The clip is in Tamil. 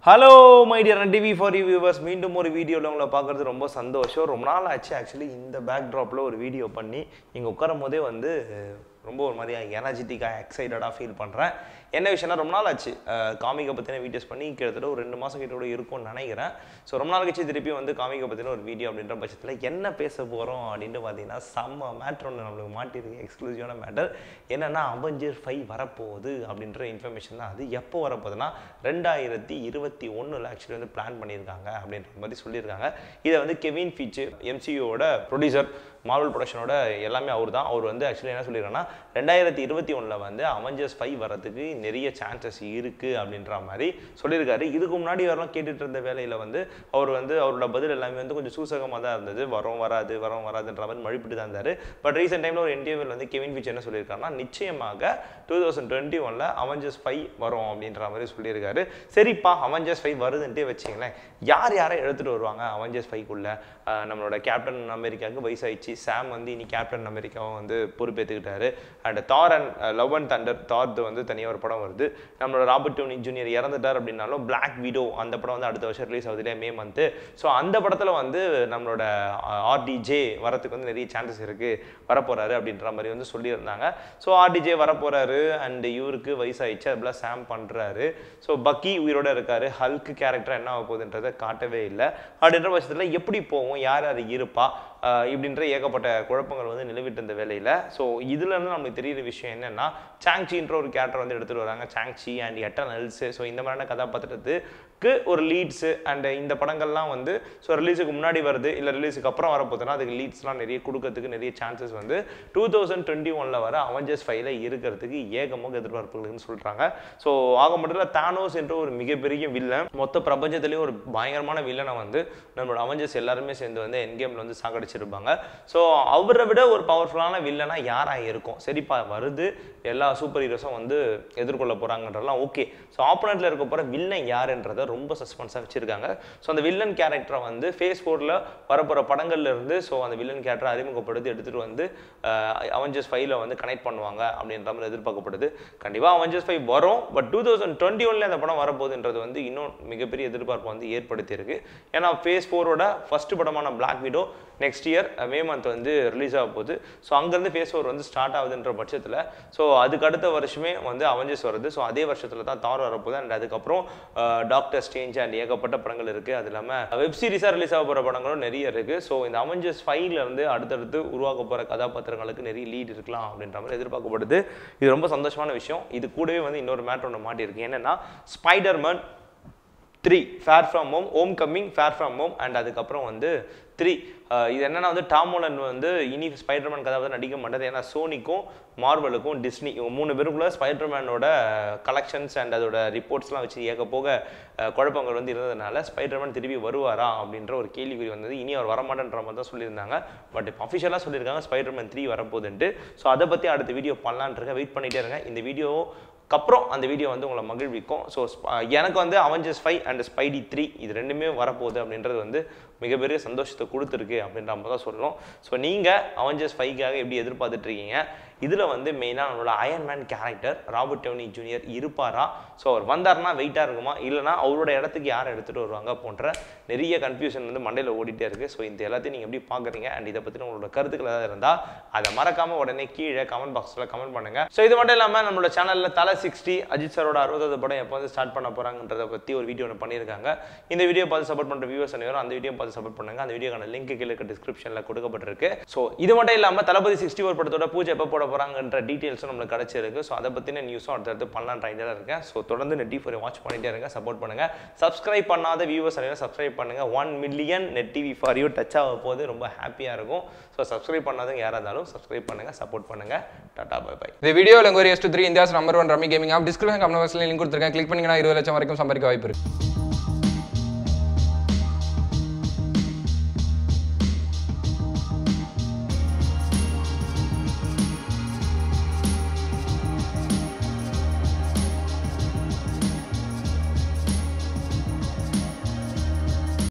hello my dear TV for you viewers மீண்டும் ஒரு வீடியோவில் உங்களை பார்க்குறது ரொம்ப சந்தோஷம் ரொம்ப நாள் ஆச்சு ஆக்சுவலி இந்த பேக்ட்ராப்பில் ஒரு வீடியோ பண்ணி இங்கே உட்காரும் போதே வந்து ரொம்ப ஒரு மாதிரி எனர்ஜெட்டிக்காக எக்ஸைட்டடாக ஃபீல் பண்ணுறேன் என்ன விஷயம்னா ரொம்ப நாள் ஆச்சு காமிக்கை பற்றின வீடியோஸ் பண்ணி கிட்டத்தட்ட ஒரு ரெண்டு மாதம் கிட்ட கூட இருக்கும்னு நினைக்கிறேன் ஸோ ரொம்ப நாள் கழிச்சு திருப்பி வந்து காமிக்கை பற்றின ஒரு வீடியோ அப்படின்ற பட்சத்தில் என்ன பேச போகிறோம் அப்படின்ட்டு பார்த்தீங்கன்னா செம்ம மேட்ரு ஒன்று நம்மளுக்கு மாட்டிருக்கு எக்ஸ்க்ளூசிவான மேட்டர் என்னென்னா அவெஞ்சர் ஃபைவ் வரப்போகுது அப்படின்ற இன்ஃபர்மேஷன் தான் அது எப்போ வரப்போகுதுன்னா ரெண்டாயிரத்தி இருபத்தி ஒன்றில் ஆக்சுவலி வந்து பிளான் பண்ணியிருக்காங்க அப்படின்ற மாதிரி சொல்லியிருக்காங்க இதை வந்து கெவின் ஃபீச்சு எம்சியூவோட ப்ரொடியூசர் மார்வல் ப்ரொடக்ஷனோட எல்லாமே அவர் தான் அவர் வந்து ஆக்சுவலி என்ன சொல்லியிருக்காங்கன்னா ரெண்டாயிரத்தி இருபத்தி ஒன்றில் வந்து அவெஞ்சர்ஸ் ஃபைவ் வரதுக்கு நிறைய சான்சஸ் இருக்குது அப்படின்ற மாதிரி சொல்லியிருக்காரு இதுக்கு முன்னாடி வரலாம் கேட்டுட்டு இருந்த வேலையில் வந்து அவர் வந்து அவரோட பதில் எல்லாமே வந்து கொஞ்சம் சூசகமாக தான் இருந்தது வரும் வராது வரும் வராதுன்ற மாதிரி மழுப்பிட்டு தான் இருந்தார் பட் ரீசெண்ட் டைமில் ஒரு இன்டர்வியூவில் வந்து கெவின் ஃபீச் என்ன சொல்லியிருக்காருன்னா நிச்சயமாக டூ தௌசண்ட் டுவெண்ட்டி ஒனில் அவெஞ்சர்ஸ் ஃபைவ் வரும் அப்படின்ற மாதிரி சொல்லியிருக்காரு சரிப்பா அவெஞ்சர்ஸ் ஃபைவ் வருதுன்ட்டே வச்சிங்களேன் யார் யாரை எடுத்துகிட்டு வருவாங்க அவெஞ்சர்ஸ் ஃபைவ்க்குள்ளே நம்மளோட கேப்டன் அமெரிக்காவுக்கு வயசாயிடுச்சு சாம் வந்து இனி கேப்டன் அமெரிக்காவும் வந்து பொறுப்பேற்றுக்கிட்டாரு and Thor and love and thunder தார்து வந்து தனியாக ஒரு படம் வருது நம்மளோட ராபர்ட் டோனி ஜூனியர் இறந்துட்டார் அப்படின்னாலும் பிளாக் வீடோ அந்த படம் வந்து அடுத்த வருஷம் ரிலீஸ் ஆகுது இல்லையா மே மந்த்து ஸோ அந்த படத்தில் வந்து நம்மளோட ஆர்டிஜே வரத்துக்கு வந்து நிறைய சான்சஸ் இருக்குது வரப்போகிறாரு அப்படின்ற மாதிரி வந்து சொல்லியிருந்தாங்க ஸோ ஆர்டிஜே வரப்போகிறாரு அண்ட் இவருக்கு வயசாயிடுச்சு அதுபோல் சாம் பண்ணுறாரு ஸோ பக்கி உயிரோட இருக்காரு ஹல்க்கு கேரக்டர் என்ன ஆக போகுதுன்றதை காட்டவே இல்லை அப்படின்ற பட்சத்தில் எப்படி போகும் யார் யார் இருப்பா இப்படின்ற ஏகப்பட்ட குழப்பங்கள் வந்து நிலவிட்டு இருந்த வேலையில் ஸோ இதுல இருந்து நமக்கு தெரியுற விஷயம் என்னன்னா சாங்சின்ற ஒரு கேரக்டர் வந்து எடுத்துகிட்டு வராங்க சாங்சி அண்ட் எட்டர்னல்ஸு ஸோ இந்த மாதிரியான கதாபாத்திரத்துக்கு ஒரு லீட்ஸு அண்ட் இந்த படங்கள்லாம் வந்து ஸோ ரிலீஸுக்கு முன்னாடி வருது இல்லை ரிலீஸுக்கு அப்புறம் வரப்போதுன்னா அதுக்கு லீட்ஸ்லாம் நிறைய கொடுக்கறதுக்கு நிறைய சான்சஸ் வந்து டூ தௌசண்ட் டுவெண்ட்டி ஒனில் வர அவெஞ்சர்ஸ் ஃபைவ்ல இருக்கிறதுக்கு ஏகமாக எதிர்பார்ப்புகள்னு சொல்கிறாங்க ஸோ ஆக மட்டும் தானோஸ் என்ற ஒரு மிகப்பெரிய வில்லன் மொத்த பிரபஞ்சத்துலேயும் ஒரு பயங்கரமான வில்லனை வந்து நம்மளோட அவெஞ்சர்ஸ் எல்லாருமே சேர்ந்து வந்து என்கேமில் வந்து சாகடிச்சிருப்பாங்க ஸோ அவரை விட ஒரு பவர்ஃபுல்லான வில்லனா யாராக இருக்கும் சரிப்பா வருது எல்லா சூப்பர் ஹீரோஸும் வந்து எதிர்கொள்ள போகிறாங்கன்றலாம் ஓகே ஸோ ஆப்போனண்ட்டில் இருக்க போகிற வில்லன் யாருன்றதை ரொம்ப சஸ்பென்ஸாக வச்சுருக்காங்க ஸோ அந்த வில்லன் கேரக்டரை வந்து ஃபேஸ் ஃபோரில் வரப்போகிற படங்கள்ல இருந்து ஸோ அந்த வில்லன் கேரக்டரை அறிமுகப்படுத்தி எடுத்துகிட்டு வந்து அவெஞ்சர்ஸ் ஃபைவ்ல வந்து கனெக்ட் பண்ணுவாங்க அப்படின்ற மாதிரி எதிர்பார்க்கப்படுது கண்டிப்பாக அவெஞ்சர்ஸ் ஃபைவ் வரும் பட் டூ தௌசண்ட் டுவெண்ட்டி ஒன்ல அந்த படம் வரப்போகுதுன்றது வந்து இன்னும் மிகப்பெரிய எதிர்பார்ப்பு வந்து ஏற்படுத்தியிருக்கு ஏன்னா ஃபேஸ் ஃபோரோட ஃபர்ஸ்ட் படமான Black Widow next year May month வந்து ரிலீஸ் ஆக போகுது ஸோ அங்கேருந்து ஃபேஸ் ஃபோர் வந்து ஸ்டார்ட் ஆகுதுன்ற பட்சத்தில் ஸோ அதுக்கு அடுத்த வருஷமே வந்து அவெஞ்சர்ஸ் வருது ஸோ அதே வருஷத்தில் தான் தார் வரப்போகுது அண்ட் அதுக்கப்புறம் டாக்டர் ஸ்டேஞ்ச் அண்ட் ஏகப்பட்ட படங்கள் இருக்குது அது இல்லாமல் வெப் சீரிஸாக ரிலீஸ் ஆக போகிற படங்களும் நிறைய இருக்குது ஸோ இந்த அவெஞ்சர்ஸ் ஃபைவ்ல இருந்து அடுத்தடுத்து உருவாக்க போகிற கதாபாத்திரங்களுக்கு நிறைய லீட் இருக்கலாம் அப்படின்ற மாதிரி எதிர்பார்க்கப்படுது இது ரொம்ப சந்தோஷமான விஷயம் இது கூடவே வந்து இன்னொரு மேட்ரு ஒன்று மாட்டியிருக்கு என்னென்னா Spiderman three far from home homecoming far from home and அதுக்கப்புறம் வந்து த்ரீ இது என்னென்னா வந்து டாமோலன் வந்து இனி ஸ்பைடர்மேன் கதாபாத்திரம் நடிக்க மாட்டேது ஏன்னா சோனிக்கும் மார்வலுக்கும் டிஸ்னி இவங்க மூணு பேருக்குள்ள ஸ்பைடர்மேனோட கலெக்ஷன்ஸ் அண்ட் அதோட ரிப்போர்ட்ஸ்லாம் வச்சு ஏக போக குழப்பங்கள் வந்து இருந்ததுனால ஸ்பைடர்மேன் திருப்பி வருவாரா அப்படின்ற ஒரு கேள்விக்குறி வந்தது இனி அவர் வரமாட்டேன்ற மாதிரி தான் சொல்லியிருந்தாங்க பட் இப்போ அஃபிஷியலாக சொல்லியிருக்காங்க ஸ்பைடர்மேன் த்ரீ வரப்போகுதுன்ட்டு ஸோ அதை பற்றி அடுத்த வீடியோ பண்ணலான் இருக்கேன் வெயிட் பண்ணிகிட்டே இருங்க இந்த வீடியோ அப்புறம் அந்த வீடியோ வந்து உங்களை மகிழ்விக்கும் ஸோ எனக்கு வந்து Avengers five and Spidey three இது ரெண்டுமே வரப்போகுது அப்படின்றது வந்து மிகப்பெரிய சந்தோஷத்தை கொடுத்துருக்கு அப்படின்ற மாதிரி தான் சொல்லணும் ஸோ நீங்கள் அவெஞ்சர்ஸ் ஃபைவ்க்காக எப்படி எதிர்பார்த்துட்டு இருக்கீங்க இதில் வந்து மெயினாக நம்மளோட Iron Man character Robert Downey Junior இருப்பாரா ஸோ அவர் வந்தார்னா வெயிட்டாக இருக்குமா இல்லைனா அவரோட இடத்துக்கு யார் எடுத்துகிட்டு வருவாங்க போன்ற நிறைய கன்ஃபியூஷன் வந்து மண்டையில் ஓடிட்டே இருக்குது ஸோ இந்த எல்லாத்தையும் நீங்கள் எப்படி பார்க்குறீங்க அண்ட் இதை பற்றி உங்களோட கருத்துக்கள் ஏதாவது இருந்தால் அதை மறக்காமல் உடனே கீழே கமெண்ட் பாக்ஸில் கமெண்ட் பண்ணுங்கள் ஸோ இது மட்டும் இல்லாமல் நம்மளோட சேனலில் தலை சிக்ஸ்டி அஜித் சாரோட அறுபதாவது படம் எப்போ வந்து ஸ்டார்ட் பண்ண போகிறாங்கன்றதை பற்றி ஒரு வீடியோ ஒன்று பண்ணியிருக்காங்க இந்த வீடியோ பார்த்து சப்போர்ட் பண்ணுற வியூவர்ஸ் அனைவரும் அந்த வீடியோ பார்த்து சப்போர்ட் பண்ணுங்கள் அந்த வீடியோக்கான லிங்க் கீழே டிஸ்கிரிப்ஷனில் கொடுக்கப்பட்டிருக்கு ஸோ இது மட்டும் இல்லாமல் தளபதி சிக்ஸ்டி ஒரு படத்தோட பூஜை எப்போ போட போகிறாங்கன்ற டீட்டெயில்ஸும் நம்மளுக்கு கிடச்சிருக்கு ஸோ அதை பற்றின நியூஸும் அடுத்தடுத்து பண்ணலான்ற ஐடியாவில் இருக்கேன் ஸோ தொடர்ந்து நெட் டிவி வாட்ச் பண்ணிட்டே இருங்க சப்போர்ட் பண்ணுங்கள் சப்ஸ்கிரைப் பண்ணாத வியூவர்ஸ் அனைவரும் சப்ஸ்கிரைப் பண்ணுங்கள் one million Net TV for you touch ஆக போது ரொம்ப ஹாப்பியாக இருக்கும் ஸோ சப்ஸ்கிரைப் பண்ணாதவங்க யாராக இருந்தாலும் சப்ஸ்கிரைப் பண்ணுங்கள் சப்போர்ட் பண்ணுங்கள் டாடா பை பை இந்த வீடியோவில் உங்கள் S two three India's number one rummy gaming app description comment பாக்ஸில் லிங்க் கொடுத்துருக்கேன் கிளிக் பண்ணிங்கன்னா இருபது லட்சம் வரைக்கும் சம்பாதிக்க வாய்ப்பு இருக்கு